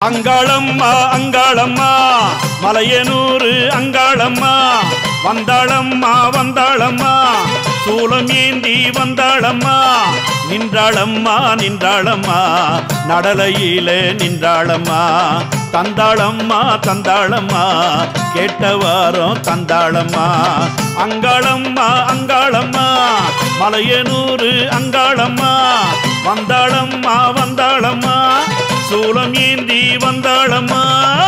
அங்காளம்மா அங்காளம்மா மலையனூரு அங்காளம்மா வந்தாளம்மா வந்தாளம்மா சூலம் ஏந்தி வந்தாளம்மா நின்றாளம்மா நின்றாளம்மா நடலையில நின்றாளம்மா தந்தாளம்மா தந்தாளம்மா கேட்ட வாரம் தந்தாளம்மா அங்காளம்மா அங்காளம்மா மலையனூரு அங்காளம்மா வந்தாளம்மா வந்தாளம்மா சூலம் ஏந்தி வந்தாளம்மா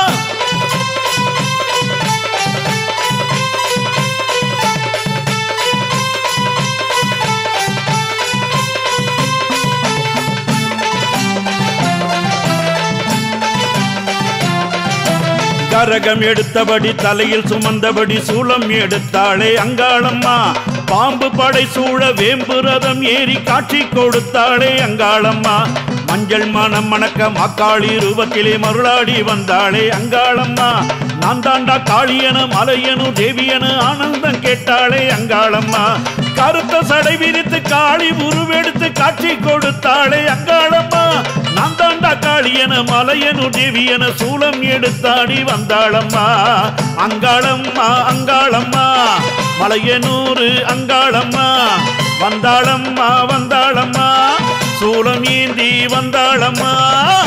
கரகம் எடுத்தபடி தலையில் சுமந்தபடி சூலம் எடுத்தாளே அங்காளம்மா பாம்பு படை சூழ வேம்பு ரதம் ஏறி காட்சி கொடுத்தாளே அங்காளம்மா மஞ்சள் மனம் மணக்க மாக்காளி ரூபத்திலே மருளாடி வந்தாளே அங்காளம்மா நான் தாண்டா காளியன மலையனு தேவியனு ஆனந்தம் கேட்டாளே அங்காளம்மா கருத்த சடை விரித்து காளி உருவெடுத்து காட்சி கொடுத்தாளே அங்காளம்மா நான் தாண்டா காளியன மலையனு தேவியன சூலம் எடுத்தாடி வந்தாளம்மா அங்காளம்மா அங்காளம்மா மலையனூரு அங்காளம்மா வந்தாளம்மா வந்தாளம்மா சூலம் ஏந்தி வந்தாளம்மா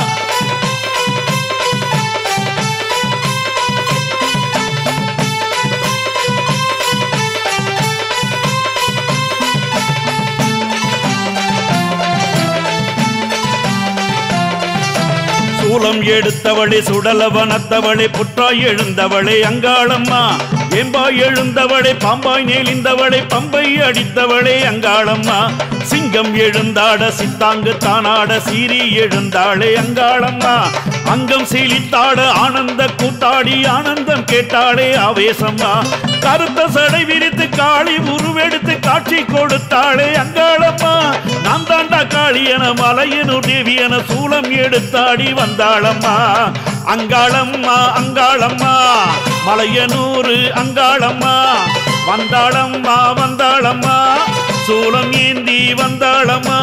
சூலம் எடுத்தவளே சுடலவனத்தவளே புற்றாய் எழுந்தவளே அங்காளம்மா வேம்பாய் எழுந்தவளே பாம்பாய் நெளிந்தவளே பம்பை அடித்தவளே அங்காளம்மா சிங்கம் எழுந்தாட சித்தாங்கு தானாட சீறி எழுந்தாளே அங்காளம்மா அங்கம் சீலித்தாட ஆனந்த கூத்தாடி ஆனந்தம் கேட்டாளே ஆவேசம்மா கருத்த சடை விரித்து காளி உருவெடுத்து காட்சி கொடுத்தாளே அங்காளம்மா நான் தாண்டா காளியன மலையனு தேவியன சூலம் எடுத்தாடி வந்தாளம்மா அங்காளம்மா அங்காளம்மா மலையனூரு அங்காளம்மா வந்தாளம்மா வந்தாளம்மா சூலம் ஏந்தி வந்தாளம்மா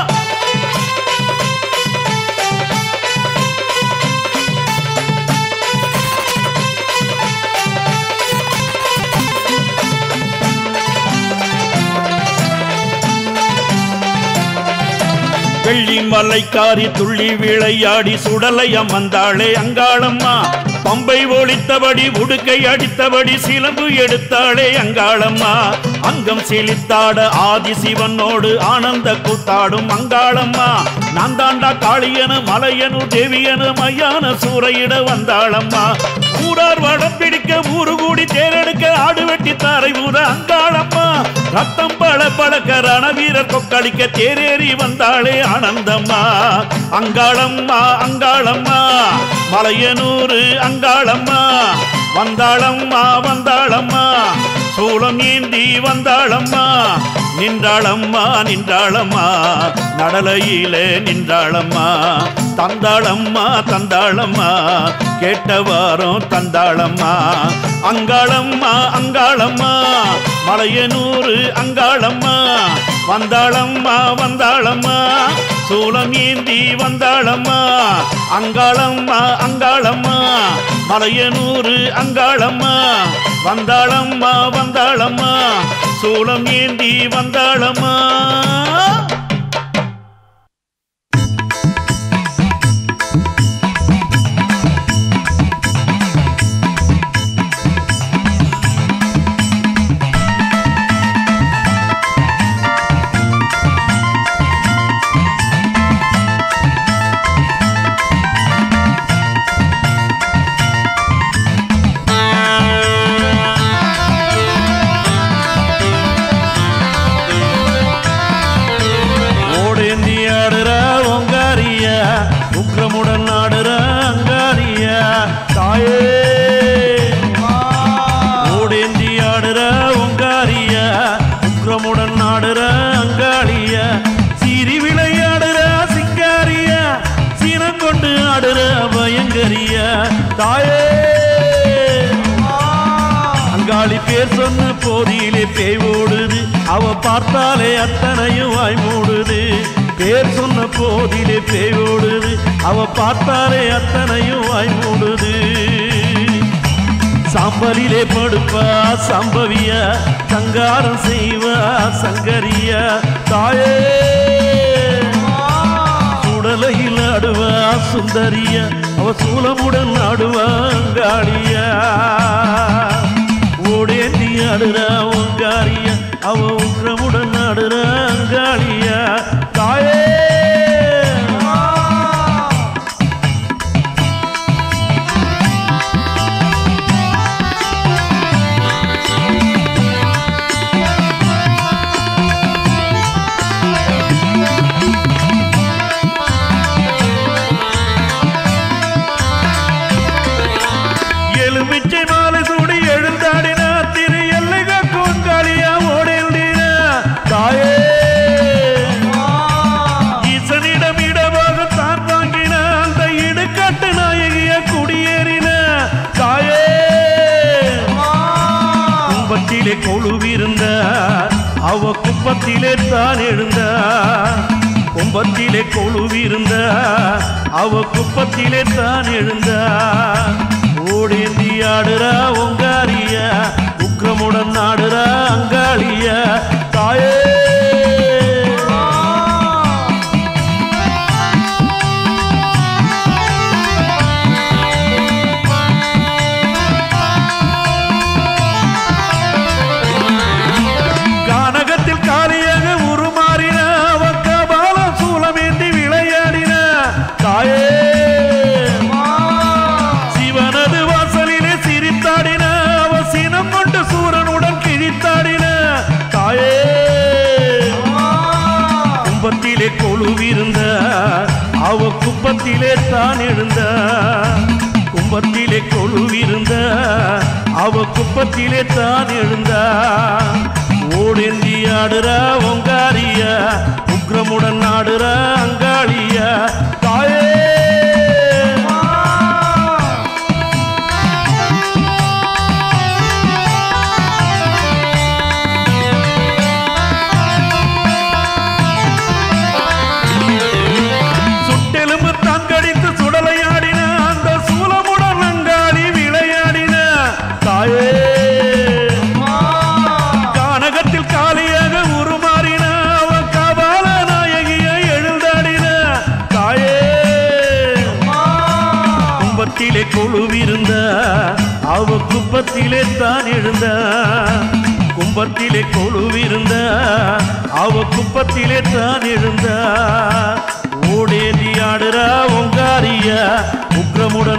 வெள்ளி மலைக்காரி துள்ளி விளையாடி சுடலை அமர்ந்தாளே அங்காளம்மா பம்பை ஒழித்தபடி உடுக்கை அடித்தபடி சிலம்பு எடுத்தாளே அங்காளம்மா அங்கம் சிலித்தாட ஆதி சிவனோடு ஆனந்த கூத்தாடும் அங்காளம்மா நான் தாண்டா காளியன மலையனு தேவியனு மையான சூறையிட வந்தாளம்மா ஊரார் வடம் பிடிக்க ஊரு கூடி தேரெடுக்க ஆடு வெட்டி தாரை ஊத அங்காளம்மா ரத்தம் பல பழக்க ரணவீரர் கொக்களிக்க தேரேறி வந்தாளே ஆனந்தம்மா அங்காளம்மா அங்காளம்மா மலையனூரு அங்காளம்மா வந்தாளம்மா வந்தாளம்மா சூலம் ஏந்தி வந்தாளம்மா நின்றாளம்மா நின்றாளம்மா நடலையிலே நின்றாளம்மா தந்தாளம்மா தந்தாளம்மா கேட்ட வாரம் தந்தாளம்மா அங்காளம்மா அங்காளம்மா மலையனூரு அங்காளம்மா வந்தாளம்மா வந்தாளம்மா சூலம் ஏந்தி வந்தாளம்மா அங்காளம்மா அங்காளம்மா மலையனூரு அங்காளம்மா வந்தாளம்மா வந்தாளம்மா சூலம் ஏந்தி வந்தாளம்மா ஓடேந்தி ஆடுற ஒங்காரிய உக்ரமுடன் ஆடுற அங்காரிய தாயே ஓடேந்தி ஆடுற ஒங்காரிய உக்ரமுடன் ஆடுற அங்காளிய சீரி விளையாடுற சிங்காரிய சீனம் கொண்டு ஆடுற பயங்கரிய தாயே அங்காளி பேர் சொன்ன போதியிலே பேய் ஓடுது அவ பார்த்தாலே அத்தனையும் வாய் மூடுது பேர் சொன்ன போதிலே பேய் ஓடுது அவ பார்த்தாலே அத்தனையும் சாம்பலிலே படுப்பா சம்பவியா சங்காரம் செய்வா சங்கரியா தாயே சுடலையில் ஆடுவா சுந்தரியா அவ சூலமுடன் ஆடுவாங்காளியா ஓடேந்தி ஆடுறா உங்காரியா அவ உக்ரமுடன் ஆடுறாங்காளியா தாயே எலுமிச்சை மாலை சூடி எழுந்தாடினா திரு எல்லை காக்கும் காளியா ஓடேந்தினா தாயே ஈசனிடம் இடமாக தான் வாங்கின அந்த இடுகாட்டு நாயகிய குடியேறின தாயே கும்பத்திலே கொழுவிருந்த அவ குப்பத்திலே தான் எழுந்த கும்பத்திலே கொழுவிருந்த அவ குப்பத்திலே தான் எழுந்த ஓடேந்தி ஆடுறா உங்காரியா உக்ரமுடன் ஆடுறா அங்காளியா தாயே கானகத்தில் காலியாக உருமாறின அவன் கபால சூலமேந்தி விளையாடின தாயே சிவனது வாசலிலே சிரித்தாடின அவ சினம் கொண்டு சூரனுடன் கிழித்தாடின தாயே கும்பத்திலே கொழுவிருந்த அவ குப்பத்திலே தான் எழுந்த கும்பத்திலே கொழுவிருந்த அவ குப்பத்திலே தான் எழுந்த ஓடேந்தி ஆடுறா ஒங்காரியா உக்ரமுடன் ஆடுறா அங்காளியா தாயே சுட்டெலும்பு தங்கடித்து சுடலையாடின அந்த சூலமுடன் அங்காளி விளையாடின தாயே கானகத்தில் காலியாக உருமாறின அவ கபால நாயகிய எழுந்தாடின தாயே கும்பத்திலே கொழுவிருந்த அவ குப்பத்திலே தான் எழுந்த கும்பத்திலே கொழுவிருந்த அவ குப்பத்திலே தான் எழுந்த ஓடேந்தி ஆடுறா ஒங்காரியா உக்ரமுடன்